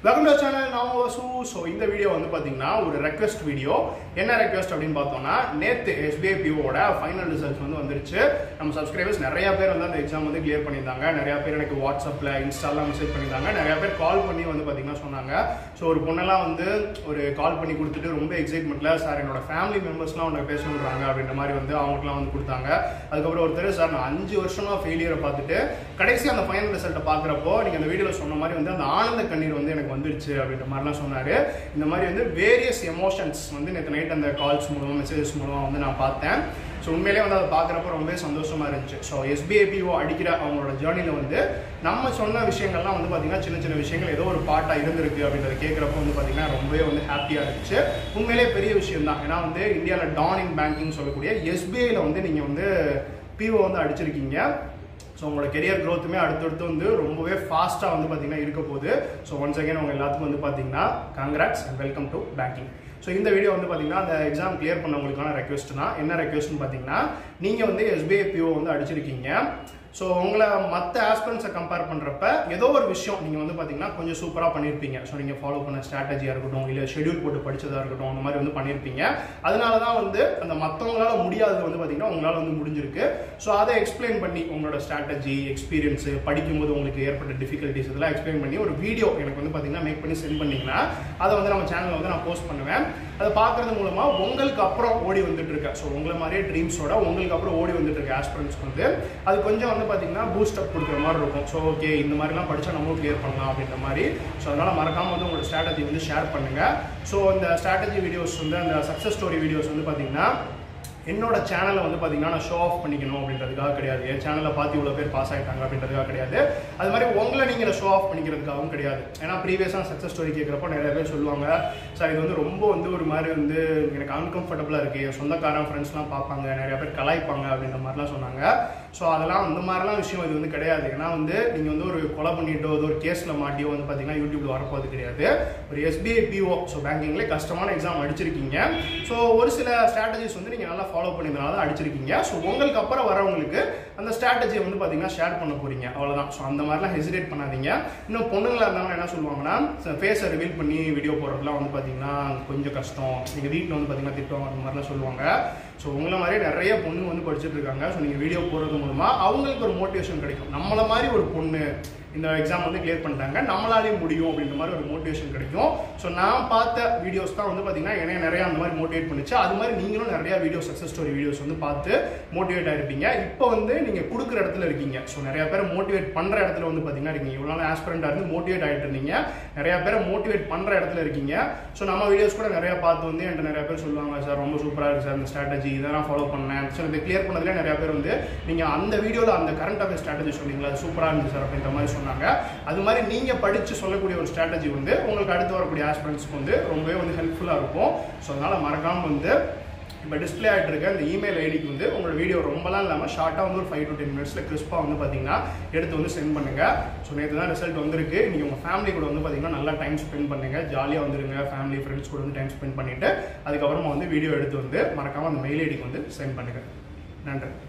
welcome to channel நான் வசு so இந்த video வந்து பார்த்தீங்கன்னா ஒரு ரெக்வெஸ்ட் வீடியோ என்ன ரெக்வெஸ்ட் அப்படின்னு பார்த்தோம்னா நேற்று எஸ்பிஐ பிஓட ஃபைனல் ரிசல்ட்ஸ் வந்து வந்துருச்சு நம்ம சப்ஸ்கிரைபர்ஸ் நிறைய பேர் வந்து அந்த எக்ஸாம் வந்து கிளியர் பண்ணியிருந்தாங்க நிறைய பேர் எனக்கு வாட்ஸ்அப்பில் இன்ஸ்டாலாம் மெசேஜ் பண்ணியிருந்தாங்க நிறைய பேர் கால் பண்ணி வந்து பார்த்தீங்கன்னா சொன்னாங்க ஸோ ஒரு பொண்ணெல்லாம் வந்து ஒரு கால் பண்ணி கொடுத்துட்டு ரொம்ப எக்ஸைட்மெண்ட்ல சார் என்னோட ஃபேமிலி மெம்பர்ஸ்லாம் உன்னை பேசணுன்றாங்க அப்படின்ற மாதிரி வந்து அவங்களுக்குலாம் வந்து கொடுத்தாங்க அதுக்கப்புறம் ஒருத்தர் சார் நான் அஞ்சு வருஷமா ஃபெயிலியரை பார்த்துட்டு கடைசி அந்த ஃபைனல் ரிசல்ட்டை பார்க்குறப்போ நீங்கள் அந்த வீடியோவில் சொன்ன மாதிரி வந்து அந்த ஆனந்த கண்ணீர் வந்து எனக்கு வந்துருச்சு அப்படின்ற மாதிரிலாம் சொன்னார் இந்த மாதிரி வந்து வேரியஸ் எமோஷன்ஸ் வந்து நேற்று நைட் அந்த கால்ஸ் மூலம் மெசேஜஸ் மூலம் வந்து நான் பார்த்தேன் ஸோ உண்மையிலே வந்து அதை பார்க்குறப்ப ரொம்பவே சந்தோஷமா இருந்துச்சு ஸோ எஸ்பிஐபிஓ அடிக்கிற அவங்களோட ஜேர்னியில் வந்து நம்ம சொன்ன விஷயங்கள்லாம் வந்து பார்த்தீங்கன்னா சின்ன சின்ன விஷயங்கள் ஏதோ ஒரு பாட்டாக இருந்திருக்கு அப்படின்றத கேட்குறப்ப வந்து பார்த்தீங்கன்னா ரொம்பவே வந்து ஹாப்பியாக இருந்துச்சு உண்மையிலே பெரிய விஷயம் தான் ஏன்னா வந்து இந்தியாவில் டான் இன் பேங்கிங் சொல்லக்கூடிய எஸ்பிஐயில் வந்து நீங்கள் வந்து பிஓ வந்து அடிச்சிருக்கீங்க ஸோ உங்களோட கெரியர் க்ரோத்துமே அடுத்தடுத்து வந்து ரொம்பவே ஃபாஸ்ட்டாக வந்து பார்த்தீங்கன்னா இருக்க போகுது ஸோ ஒன்ஸ் அகைன் உங்க எல்லாத்துக்கும் வந்து பார்த்தீங்கன்னா congrats and welcome to banking so இந்த வீடியோ வந்து பார்த்தீங்கன்னா அந்த எக்ஸாம் கிளியர் பண்ணவங்களுக்கான ரெக்வெஸ்ட் தான் என்ன ரெக்வெஸ்ட்னு பார்த்தீங்கன்னா நீங்கள் வந்து எஸ்பிஐ பிஓ வந்து அடிச்சிருக்கீங்க ஸோ உங்களை மற்ற ஆஸ்பிரன்ஸை கம்பேர் பண்ணுறப்ப ஏதோ ஒரு விஷயம் நீங்கள் வந்து பார்த்தீங்கன்னா கொஞ்சம் சூப்பராக பண்ணியிருப்பீங்க ஸோ நீங்கள் ஃபாலோ பண்ண ஸ்ட்ராட்டஜியாக இருக்கட்டும் இல்லை ஷெடியூல் போட்டு படிச்சதாக இருக்கட்டும் அந்த மாதிரி வந்து பண்ணியிருப்பீங்க அதனால தான் வந்து அந்த மற்றவங்களால முடியாதது வந்து பார்த்தீங்கன்னா உங்களால் வந்து முடிஞ்சிருக்கு ஸோ அதை எக்ஸ்பிளைன் பண்ணி உங்களோட ஸ்ட்ராட்டஜி எக்ஸ்பீரியன்ஸு படிக்கும்போது உங்களுக்கு ஏற்பட்ட டிஃபிகல்ட்டிஸ் இதெல்லாம் எக்ஸ்பிளைன் பண்ணி ஒரு வீடியோ எனக்கு வந்து பார்த்தீங்கன்னா மேக் பண்ணி சென்ட் பண்ணீங்கன்னா அதை வந்து நம்ம சேனலில் வந்து நான் போஸ்ட் பண்ணுவேன் அதை பார்க்கறது மூலமாக உங்களுக்கு அப்புறம் ஓடி வந்துட்டு இருக்க ஸோ உங்களை மாதிரியே ட்ரீம்ஸோட உங்களுக்கு அப்புறம் ஓடி வந்துட்டு இருக்க ஆஸ்பிரன்ஸ்க்கு வந்து அது கொஞ்சம் வந்து பார்த்தீங்கன்னா பூஸ்ட் அப் கொடுக்குற மாதிரி இருக்கும் ஸோ ஓகே இந்த மாதிரிலாம் படித்தா நம்மளும் கிளியர் பண்ணலாம் அப்படின்ற மாதிரி ஸோ அதனால் மறக்காமல் வந்து உங்களோட ஸ்ட்ராட்டஜி வந்து ஷேர் பண்ணுங்கள் ஸோ இந்த ஸ்ட்ராட்டஜி வீடியோஸ் வந்து அந்த சக்ஸஸ் ஸ்டோரி வீடியோஸ் வந்து பார்த்தீங்கன்னா என்னோட சேனலை வந்து பார்த்தீங்கன்னா நான் ஷோ ஆஃப் பண்ணிக்கணும் அப்படின்றதுக்காக கிடையாது என் சேனலை பார்த்து இவ்வளோ பேர் பாஸ் ஆகிட்டாங்க அப்படின்றதுக்காக கிடையாது அது மாதிரி உங்களை நீங்கள் ஷோ ஆஃப் பண்ணிக்கிறதுக்காகவும் கிடையாது ஏன்னா ப்ரீவியஸாக சக்ஸஸ் ஸ்டோரி கேட்குறப்போ நிறைய பேர் சொல்லுவாங்க சார் இது வந்து ரொம்ப வந்து ஒரு மாதிரி வந்து எனக்கு அன்கம்ஃபர்டபுளாக இருக்குது என் சொந்தக்காரன் ஃப்ரெண்ட்ஸ்லாம் பார்ப்பாங்க நிறைய பேர் கலாய்ப்பாங்க அப்படின்ற மாதிரிலாம் சொன்னாங்க ஸோ அதெல்லாம் அந்த மாதிரிலாம் விஷயம் இது வந்து கிடையாது ஏன்னா வந்து நீங்கள் வந்து ஒரு கொலை பண்ணிட்டோ ஒரு கேஸில் மாட்டியோ வந்து பார்த்தீங்கன்னா யூடியூப்ல வரப்போது கிடையாது ஒரு எஸ்பிஐ பிஓ ஸோ பேங்கிங்லேயே கஷ்டமான எக்ஸாம் அடிச்சிருக்கீங்க ஸோ ஒரு சில ஸ்ட்ராட்டஜிஸ் வந்து நீங்கள் நல்லா ஃபாலோ பண்ணியிருந்தனால தான் அடிச்சிருக்கீங்க ஸோ உங்களுக்கு அப்புறம் வரவங்களுக்கு அந்த ஸ்ட்ராட்டஜியை வந்து பார்த்தீங்கன்னா ஷேர் பண்ண போறீங்க அவ்வளோதான் ஸோ அந்த மாதிரிலாம் ஹெசிடேட் பண்ணாதீங்க இன்னும் பொண்ணுங்களா இருந்தாங்கன்னா என்ன சொல்லுவாங்கன்னா ஃபேஸை ரிவீல் பண்ணி வீடியோ போடுறதுலாம் வந்து பார்த்தீங்கன்னா கொஞ்சம் கஷ்டம் நீங்கள் வீட்டில் வந்து பார்த்தீங்கன்னா திட்டுவாங்க அந்த மாதிரிலாம் சொல்லுவாங்க ஸோ உங்களை மாதிரி நிறைய பொண்ணு வந்து படிச்சுட்டு இருக்காங்க ஸோ நீங்கள் வீடியோ போடுறது மூலமாக அவங்களுக்கு ஒரு மோட்டிவேஷன் கிடைக்கும் நம்மள மாதிரி ஒரு பொண்ணு இந்த எக்ஸாம் வந்து கிளியர் பண்ணிட்டாங்க நம்மளாலேயும் முடியும் அப்படின்ற மாதிரி ஒரு மோட்டிவேஷன் கிடைக்கும் ஸோ நான் பார்த்த வீடியோஸ் தான் வந்து பார்த்தீங்கன்னா என்னைய நிறைய அந்த மாதிரி மோட்டிவேட் பண்ணுச்சு அது மாதிரி நீங்களும் நிறைய வீடியோ சக்ஸஸ் ஸ்டோரி வீடியோஸ் வந்து பார்த்து மோட்டிவேட் ஆயிருப்பீங்க இப்போ வந்து நீங்கள் கொடுக்குற இடத்துல இருக்கீங்க ஸோ நிறைய பேர் மோட்டிவேட் பண்ணுற இடத்துல வந்து பார்த்தீங்கன்னா இருக்கீங்க இவ்வளோ நாள் ஆஸ்பிரண்டாக இருந்து மோட்டிவேட் ஆகிட்டு இருந்தீங்க நிறைய பேரை மோட்டிவேட் பண்ணுற இடத்துல இருக்கீங்க ஸோ நம்ம வீடியோஸ் கூட நிறைய பார்த்து வந்து என்கிட்ட நிறைய பேர் சொல்லுவாங்க சார் ரொம்ப சூப்பராக இருக்குது சார் இந்த ஸ்ட்ராட்டஜி இதெல்லாம் ஃபாலோ பண்ணேன் ஸோ இதை கிளியர் பண்ணதுல நிறைய பேர் வந்து நீங்கள் அந்த வீடியோவில் அந்த கரண்ட் அஃபேர் ஸ்ட்ராட்டஜி சொன்னீங்களா அது சூப்பராக இருந்துச்சு சார் அப்படின்ற மாதிரி சொன்னாங்க அது மாதிரி நீங்கள் படித்து சொல்லக்கூடிய ஒரு ஸ்ட்ராட்டஜி வந்து உங்களுக்கு அடுத்து வரக்கூடிய ஆஸ்பிரன்ஸ்க்கு வந்து ரொம்பவே வந்து ஹெல்ப்ஃபுல்லாக இருக்கும் ஸோ அதனால் மறக்காமல் வந்து இப்போ டிஸ்பிளே ஆகிட்டு இருக்க இந்த இமெயில் ஐடிக்கு வந்து உங்களோட வீடியோ ரொம்பலாம் இல்லாமல் ஷார்ட்டாக வந்து ஒரு ஃபைவ் டு டென் மினிட்ஸில் கிறிஸ்பாக வந்து பார்த்தீங்கன்னா எடுத்து வந்து சென்ட் பண்ணுங்கள் ஸோ நேற்று தான் ரிசல்ட் வந்திருக்கு நீங்கள் உங்கள் ஃபேமிலி கூட வந்து பார்த்தீங்கன்னா நல்லா டைம் ஸ்பெண்ட் பண்ணுங்கள் ஜாலியாக வந்துருங்க ஃபேமிலி ஃப்ரெண்ட்ஸ் கூட வந்து டைம் ஸ்பெண்ட் பண்ணிவிட்டு அதுக்கப்புறமா வந்து வீடியோ எடுத்து வந்து மறக்காமல் அந்த மெயில் ஐடிக்கு வந்து சென்ட் பண்ணுங்கள் நன்றி